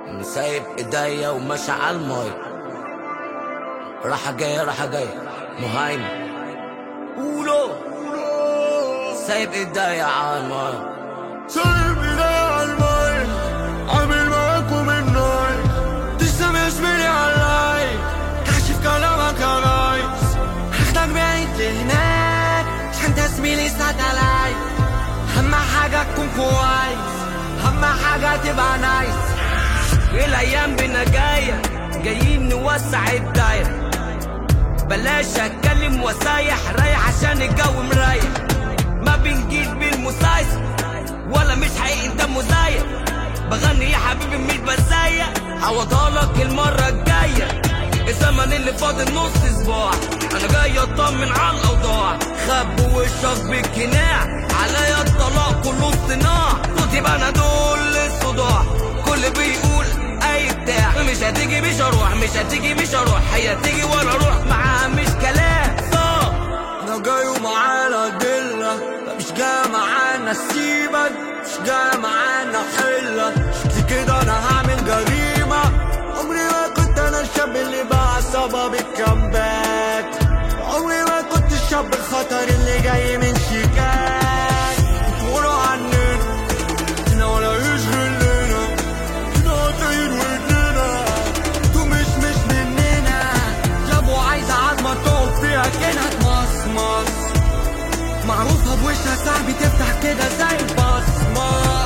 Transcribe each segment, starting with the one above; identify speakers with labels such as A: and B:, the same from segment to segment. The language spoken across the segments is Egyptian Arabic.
A: سايب ايديا وماشي على المي راحة جاية راحة جاية مهايمن قولوا سايب ايديا على المي
B: سايب ايديا على المي عامل معاكم الناي تسلم اسمي علي كاشف كلامك يا ريس
C: هاخدك بعيد لهناك عشان تسميلي ساتلايت اهم حاجة تكون كويس اهم حاجة تبقى نايس
A: الايام بينا جاية جايين نوسع الدايرة بلاش اتكلم وسايح رايح عشان الجو مريح ما بنجيش بالمسايس ولا مش حقيقي انت مزايد بغني يا حبيبي ميت بزايق عوضها لك المرة الجاية الزمن اللي فاضل نص اسبوع انا جاي اطمن على الاوضاع خب وشك بالجناع عليا الطلاق كله اصطناع صوتي بنادول الصداع كل بيقول اي بتاع مش هتيجي مش هروح مش هتيجي مش هروح هي تيجي ولا اروح معاها مش كلام صح
B: انا جاي ومعايا الادله مش جاي معانا سيبك مش جاي معانا حله شكلي كده انا هعمل جريمه عمري ما كنت انا الشاب اللي باع سبب الكامباك عمري ما كنت الشاب الخطر اللي جاي من شيكاك بتقولوا عننا احنا ولا يشغل لنا احنا قاطعين ودننا انتوا مش مش مننا جابوا عايزة عظمة تقف فيها كده تمصمص معروفة بوشها صاحبي تفتح كده زي البصمة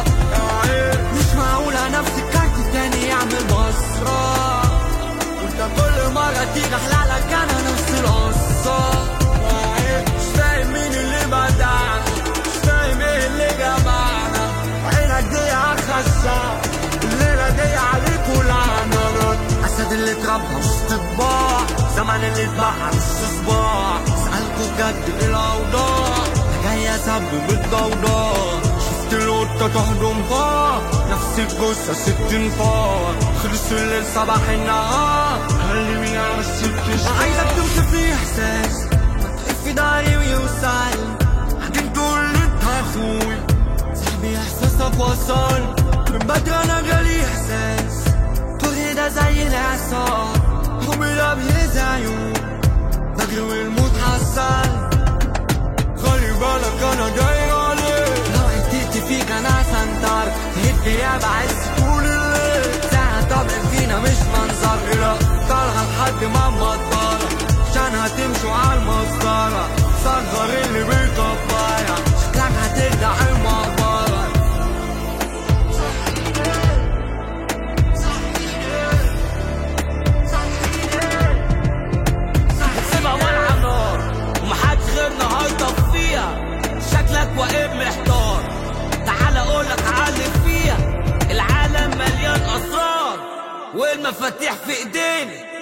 B: مش معقولة نفس الكارت التاني يعمل بصرة وانت كل مرة تيجي احلالك انا نفس القصة مش فاهم مين اللي بدعنا مش فاهم ايه اللي جمعنا عينك دي عخشة الليلة دي عليكوا لعنة أسد اللي اتربى مش طباع زمن اللي اتباع مش صباع اسألكوا بجد ايه الأوضاع أنا جاي أسبب الضوضاء شفت القطة تهضمها نفس الجثة ست انفار خلص الليل صباح النهار خلي مين على الست عايزك تمشي في إحساس ما تقف في داري ويوصل بعدين تقول لي انت اخوي صاحبي احساسك وصل من بدري انا جالي احساس طولي ده زي الاعصار همي ده بيهز عيون بجري والموت حصل خلي بالك انا جاي عليك لو عديت فيك انا سنتر هيك غياب عز طول الليل ساعة طبع فينا مش منظر لا طالعة لحد ما مبطلة عشان هتمشوا على المسطرة صغر اللي بيكبرها شكلك هترجع المقبرة
A: سيبها ولعة نار ومحدش غيرنا هيطف فيها شكلك واقف محتار تعال اقولك علم فيها العالم مليان اسرار والمفاتيح في ايدينا